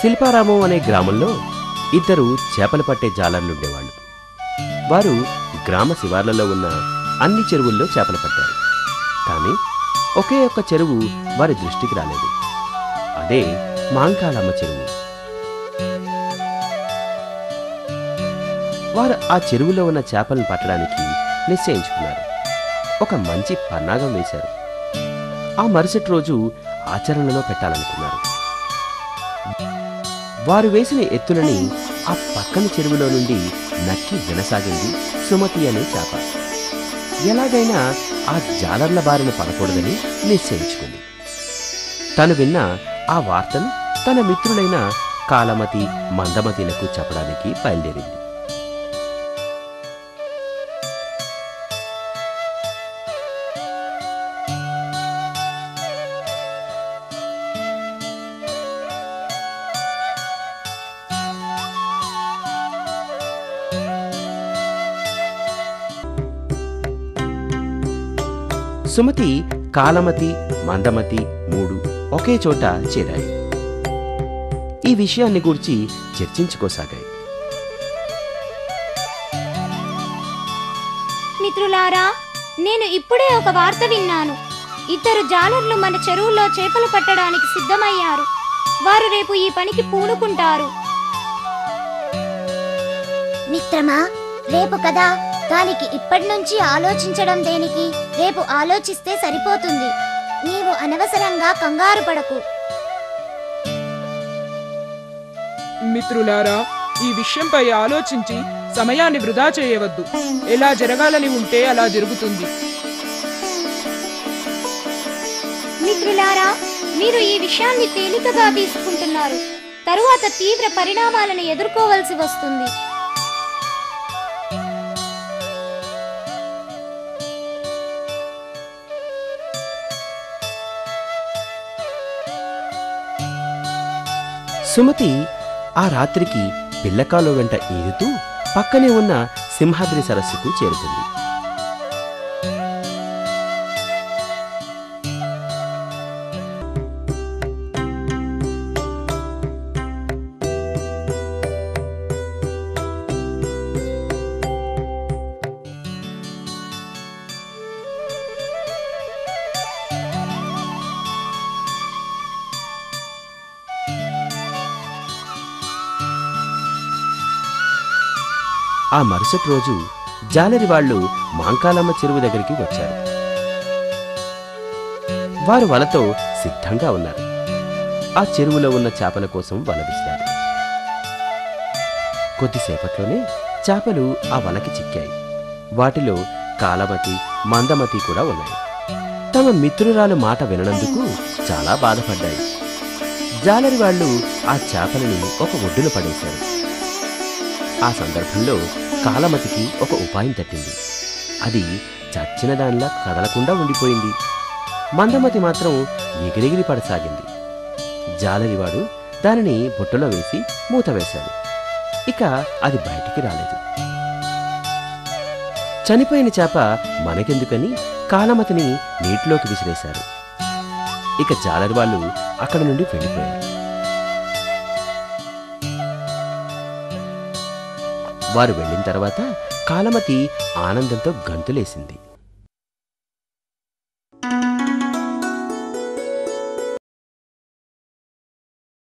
శిల్పారామం అనే గ్రామంలో ఇద్దరు చేపలు పట్టే జాలర్లుండేవాళ్ళు వారు గ్రామ శివార్లలో ఉన్న అన్ని చెరువుల్లో చేపలు పట్టారు కానీ ఒకే ఒక్క చెరువు వారి దృష్టికి రాలేదు అదే మాంకాళమ్మ చెరువు వారు ఆ చెరువులో ఉన్న చేపలను పట్టడానికి నిశ్చయించుకున్నారు ఒక మంచి పన్నాగం వేశారు ఆ మరుసటి రోజు ఆచరణలో పెట్టాలనుకున్నారు వారు వేసిన ఎత్తులని ఆ పక్కన చెరువులో నుండి నక్కి వినసాగింది సుమతి అనే చేప ఎలాగైనా ఆ జాలర్ల బారిన పడకూడదని నిశ్చయించుకుంది తను విన్న ఆ వార్తను తన మిత్రులైన కాలమతి మందమతిలకు చెప్పడానికి బయలుదేరింది సుమతి కాలమతి మందమతి మూడు ఒకే చోట చేరాయి ఈ విషయాన్ని గూర్చి చర్చించుకోసాగాయి మిత్రులారా నేను ఇప్పుడే ఒక వార్త విన్నాను ఇద్దరు జాలర్లు మన చెరువులో చేపలు పట్టడానికి సిద్ధమయ్యారు వారు రేపు ఈ పనికి పూనుకుంటారు మిత్రమా రేపు కదా దానికి ఇప్పటి నుంచి ఆలోచించడం దేనికి రేపు ఆలోచిస్తే సరిపోతుంది నీవు అనవసరంగా కంగారు పడకు మిత్రులారా ఈ విషయంపై ఆలోచించి సమయాన్ని వృధా చేయవద్దు ఎలా జరగాలని ఉంటే అలా జరుగుతుంది మిత్రులారా మీరు ఈ విషయాన్ని తేలికగా తీసుకుంటున్నారు తరువాత తీవ్ర పరిణామాలను ఎదుర్కోవలసి వస్తుంది సుమతి ఆ రాత్రికి పిల్లకాలు వెంట ఈదుతూ పక్కనే ఉన్న సింహాద్రి సరస్సుకు చేరుతుంది ఆ మరుసటి రోజు జాలరి వాళ్ళు మాంకాలమ్మ చెరువు దగ్గరికి వచ్చారు వారు వలతో సిద్ధంగా ఉన్నారు ఆ చెరువులో ఉన్న చేపల కోసం వల విసిరారు కొద్దిసేపట్లోనే చేపలు ఆ వలకి చిక్కాయి వాటిలో కాలమతి మందమతి కూడా ఉన్నాయి తమ మిత్రురాలు మాట విననందుకు చాలా బాధపడ్డాయి జాలరి వాళ్ళు ఆ చేపలని ఒక ఒడ్డున పడేశారు ఆ సందర్భంలో కాలమతికి ఒక ఉపాయం తట్టింది అది చచ్చిన దానిలా కదలకుండా ఉండిపోయింది మందమతి మాత్రం ఎగిరెగిరి పడసాగింది జాలరివాడు దానిని బుట్టలో వేసి మూత వేశాడు ఇక అది బయటికి రాలేదు చనిపోయిన చేప మనకెందుకని కాలమతిని నీటిలోకి విసిరేశారు ఇక జాలరి వాళ్ళు అక్కడి నుండి వెళ్ళిపోయారు వారు వెళ్ళిన తర్వాత కాలమతి ఆనందంతో గంతులేసింది